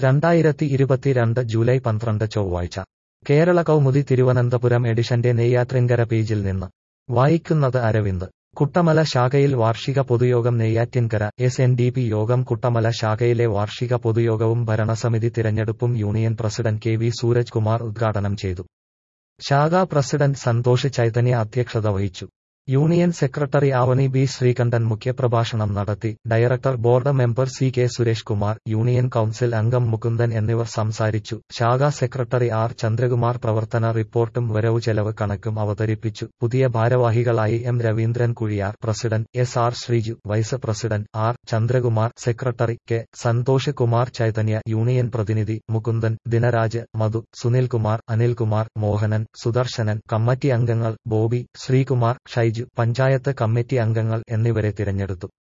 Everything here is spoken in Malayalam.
രണ്ടായിരത്തി ഇരുപത്തിരണ്ട് ജൂലൈ പന്ത്രണ്ട് ചൊവ്വാഴ്ച കേരള കൗമുദി തിരുവനന്തപുരം എഡിഷന്റെ നെയ്യാറ്റിൻകര പേജിൽ നിന്ന് വായിക്കുന്നത് അരവിന്ദ് കുട്ടമല ശാഖയിൽ വാർഷിക പൊതുയോഗം Neyyattinkara S N D P യോഗം കുട്ടമല ശാഖയിലെ വാർഷിക പൊതുയോഗവും ഭരണസമിതി തിരഞ്ഞെടുപ്പും union president K V Sooraj Kumar ഉദ്ഘാടനം ചെയ്തു ശാഖാ പ്രസിഡന്റ് സന്തോഷ് ചൈതന്യ അധ്യക്ഷത വഹിച്ചു union secretary Avani B Sreekantan മുഖ്യപ്രഭാഷണം നടത്തി director board member C K Suresh Kumar union council അംഗം മുകുന്ദൻ എന്നിവർ സംസാരിച്ചു ശാഖാ സെക്രട്ടറി ആർ ചന്ദ്രകുമാർ പ്രവർത്തന റിപ്പോർട്ടും വരവ് ചെലവ് കണക്കും അവതരിപ്പിച്ചു പുതിയ ഭാരവാഹികളായി M Raveendran Kuzhiyar president S R Sreeju vice president R Chandrakumar secretary K Santhosh Kumar Chaithanya union പ്രതിനിധി മുകുന്ദൻ ദിനരാജ് മധു സുനിൽകുമാർ അനിൽകുമാർ മോഹനൻ സുദർശനൻ കമ്മിറ്റി അംഗങ്ങൾ ബോബി ശ്രീകുമാർ ഷൈജു പഞ്ചായത്ത് കമ്മിറ്റി അംഗങ്ങൾ എന്നിവരെ തിരഞ്ഞെടുത്തു